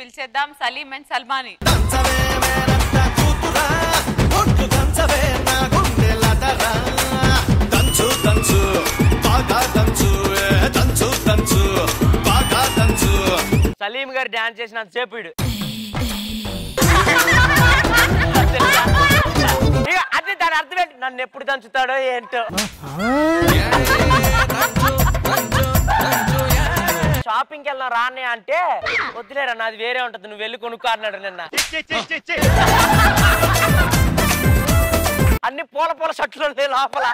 పిలిచేద్దాం Salim and సల్మాని దంచు దంచు బాగా దంచు ఏ, దంచు దంచు బాగా దంచు సలీం గారు డాన్స్ చేసినంత సేపు వీడు ఇక అది దాని అర్థం ఏంటి నన్ను ఎప్పుడు దంచుతాడో ఏంటో షాపింగ్కి వెళ్దాం రానే అంటే వద్దులేరా నాది వేరే ఉంటది నువ్వు వెళ్ళి కొనుక్కో అన్నాడు నిన్న అన్ని పూల పూల షర్ట్లు ఉన్నాయి లోపల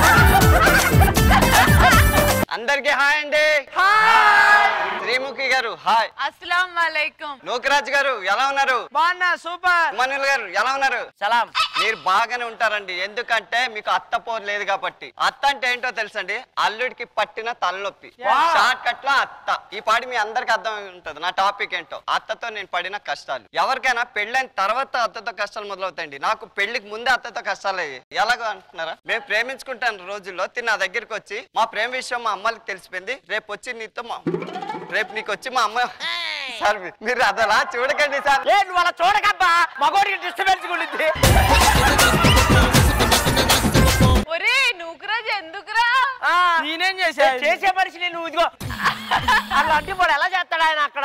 అందరికి హాయ్ అండి శ్రీముఖి గారు హాయ్ అస్సలం వాలేకుం లోకరాజ్ గారు ఎలా ఉన్నారు బాగున్నా సూపర్ మనుల్ గారు ఎలా ఉన్నారు సలాం మీరు బాగానే ఉంటారండి ఎందుకంటే మీకు అత్త పోరు లేదు కాబట్టి అత్త అంటే ఏంటో తెలుసండి అల్లుడికి పట్టిన తలనొప్పి షార్ట్ కట్ లో అత్త ఈ పాడి మీ అందరికి అర్థం ఉంటది నా టాపిక్ ఏంటో అత్తతో నేను పడిన కష్టాలు ఎవరికైనా పెళ్ళైన తర్వాత అత్తతో కష్టాలు మొదలవుతాయండి నాకు పెళ్లికి ముందే అత్తతో కష్టాలు అయ్యాయి ఎలాగో అంటున్నారా మేము ప్రేమించుకుంటాను రోజుల్లో తిని నా దగ్గరికి వచ్చి మా ప్రేమ విషయం మా అమ్మకి తెలిసిపోయింది రేపు వచ్చి నీతో మా రేపు నీకు వచ్చి మా అమ్మ సార్ మీ- మీరు అదలా చూడకండి సార్ ఏ నువ్వు అలా చూడకబ్బా మగోడికి డిస్టర్బెన్స్ ఉండిద్ది ఒరే నూకరాజ్ ఎందుకురా ఆ, నేనేం చేసా చేసే మనిషి నేను ఇదిగో అలా అంటే ఇప్పుడు ఎలా చేస్తాడు ఆయన అక్కడ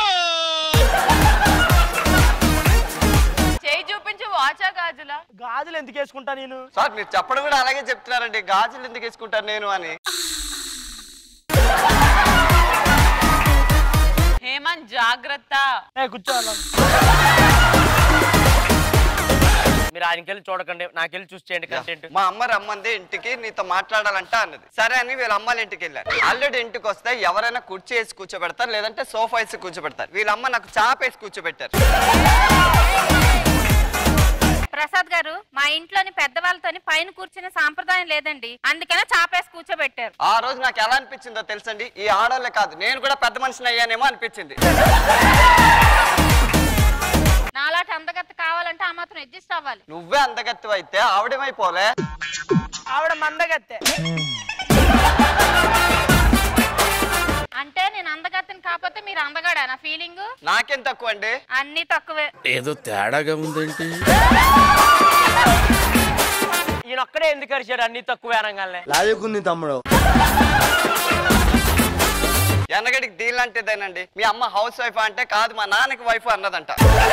చేయి చూపించు వాచా గాజులా గాజులు ఎందుకు వేసుకుంటా నేను సార్ మీరు చెప్పడం కూడా అలాగే చెప్తున్నారండి గాజులు ఎందుకు వేసుకుంటాను నేను అని హేమంత్ జాగ్రత్త ఏ కూర్చోవాల మీరు ఆయనకెళ్ళి చూడకండి నాకెళ్ళి చూసి చేయండి కంటెంట్ మా అమ్మ రమ్మంది ఇంటికి నీతో మాట్లాడాలంట అన్నది సరే అని వీళ్ళ అమ్మాళ్ళ ఇంటికి వెళ్ళారు ఆల్రెడీ ఇంటికి వస్తే ఎవరైనా కుర్చీ వేసి కూర్చోబెడతారు లేదంటే సోఫా వేసి కూర్చోబెడతారు వీళ్ళ అమ్మ నాకు చాప వేసి కూర్చోబెట్టారు ప్రసాద్ గారు మా ఇంట్లోని పెద్దవాళ్ళతోని పైన కూర్చునే సాంప్రదాయం లేదండి అందుకనే చాపేసి కూర్చోబెట్టారు ఆ రోజు నాకు ఎలా అనిపించిందో తెలుసండి ఈ ఆడోళ్ళే కాదు నేను కూడా పెద్ద మనిషిని అయ్యానేమో అనిపించింది నాలాంటి అందగత్త కావాలంటే ఆ మాత్రం అడ్జస్ట్ అవ్వాలి నువ్వే అందగత్తు అయితే ఆవిడమైపోలే ఆవిడ మందగత్తె అంటే నేను అందగత్తని కాకపోతే మీరు అందగాడా నా ఫీలింగ్ నాకేం తక్కువ అండి అన్ని తక్కువే ఏదో తేడాగా ఉందేంటి ఈయన ఒక్కడే ఎందుకు అరిచాడు అన్ని తక్కువ అనగానే లాజకుంది తమ్ముడు ఎనగడికి డీల్ అంటేదేనండి మీ అమ్మ హౌస్ వైఫ్ అంటే కాదు మా నాన్నకి వైఫ్ అన్నదంట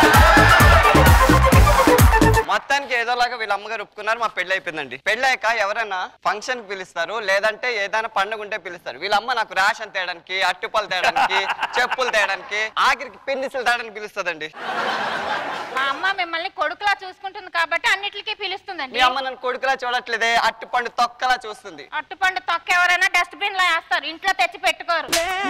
మొత్తానికి ఏదోలాగా వీళ్ళ అమ్మగారు ఒప్పుకున్నారు మా పెళ్లి అయిపోయిందండి పెళ్ళాక ఎవరైనా ఫంక్షన్ పిలుస్తారు లేదంటే ఏదైనా పండుగ ఉంటే పిలుస్తారు వీళ్ళ అమ్మ నాకు రేషన్ తేయడానికి అట్టుపళ్ళు తేయడానికి చెప్పులు తేయడానికి ఆఖరికి పిన్నిసులు తేయడానికి పిలుస్తుందండి మా అమ్మ మిమ్మల్ని కొడుకులా చూసుకుంటుంది కాబట్టి అన్నిటికీ మీ పిలుస్తుందండి అమ్మ నన్ను కొడుకులా చూడట్లేదే అట్టుపండు తొక్కలా చూస్తుంది అట్టుపండు తొక్క ఎవరైనా డస్ట్బిన్ లో వేస్తారు ఇంట్లో తెచ్చి పెట్టుకోరు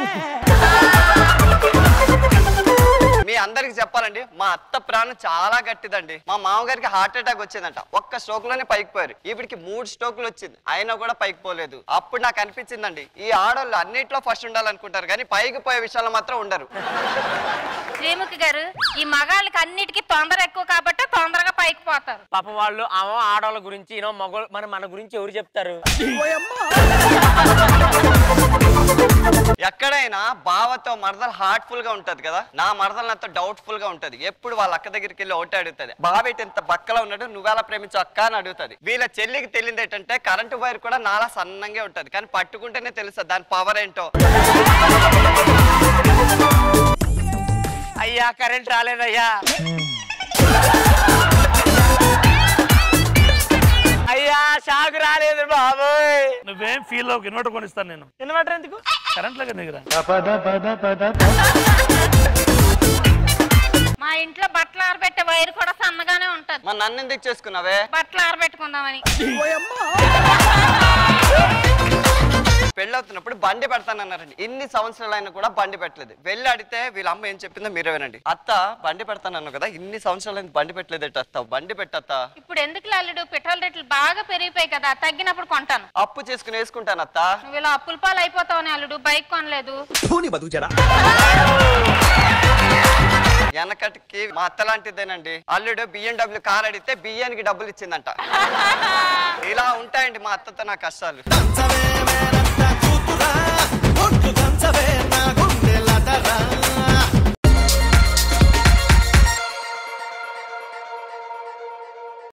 మీ అందరికి చెప్పాలండి మా అత్త ప్రాణం చాలా గట్టిదండి మా మామగారికి హార్ట్ అటాక్ వచ్చిందంట ఒక్క స్ట్రోక్ లోనే పైకి పోయారు ఇప్పటికి మూడు స్ట్రోకులు వచ్చింది అయినా కూడా పైకి పోలేదు అప్పుడు నాకు అనిపించిందండి ఈ ఆడోళ్ళు అన్నిట్లో ఫస్ట్ ఉండాలనుకుంటారు కానీ పైకి పోయే విషయాల్లో మాత్రం ఉండరు శ్రీముఖి గారు ఈ మగాళ్ళకి అన్నిటికీ తొందర ఎక్కువ కాబట్టి తొందరగా పైకి పోతారు పాపం వాళ్ళు ఆమె ఆడవాళ్ళ గురించి ఈయన మగ మన మన గురించి ఎవరు చెప్తారు ఎక్కడైనా బావతో మరదలు హార్ట్ఫుల్ గా ఉంటది కదా నా మరదలు నాతో డౌట్ఫుల్ గా ఉంటది ఎప్పుడు వాళ్ళ అక్క దగ్గరికి వెళ్ళి ఒకటి అడుగుతుంది బాబేటి ఇంత బక్కలా ఉన్నాడు నువ్వెలా ప్రేమించు అక్క అని అడుగుతుంది వీళ్ళ చెల్లికి తెలియదు ఏంటంటే కరెంటు వైర్ కూడా నాలా సన్నంగా ఉంటది కానీ పట్టుకుంటేనే తెలుస్తుంది దాని పవర్ ఏంటో అయ్యా కరెంట్ రాలేదయ్యా అయ్యా షాక్ రాలేదు బాబోయ్ నువ్వేం ఫీల్ అవ్వకు ఇన్వర్టర్ కొనిస్తాను నేను ఇన్వర్టర్ ఎందుకు కరెంట్ లాగా దగ్గర మా ఇంట్లో బట్టలు ఆరబెట్టే వైర్ కూడా సన్నగానే ఉంటది మా నన్ను ఎందుకు చేసుకున్నావే బట్టలు ఆరబెట్టుకుందామని పెళ్ళవుతున్నప్పుడు బండి పెడతానన్నారండి ఇన్ని సంవత్సరాలు అయినా కూడా బండి పెట్టలేదు వెళ్ళి అడిగితే వీళ్ళ అమ్మ ఏం చెప్పిందో మీరే వినండి అత్త బండి పెడతానన్నావు కదా ఇన్ని సంవత్సరాలు అయింది బండి పెట్టలేదట అత్త బండి పెట్టత్త ఇప్పుడు ఎందుకు లాలుడు పెట్రోల్ రేట్లు బాగా పెరిగిపోయాయి కదా తగ్గినప్పుడు కొంటాను అప్పు చేసుకుని వేసుకుంటాను అత్త నువ్వు ఇలా అప్పుల పాలు అయిపోతావని అల్లుడు బైక్ కొనలేదు వెనకటికి మా అత్త లాంటిదేనండి అల్లుడు బిఎండబ్ల్యూ కార్ అడిగితే బియ్యానికి డబ్బులు ఇచ్చిందంట ఇలా ఉంటాయండి మా అత్తతో నా కష్టాలు దంచవే మేడం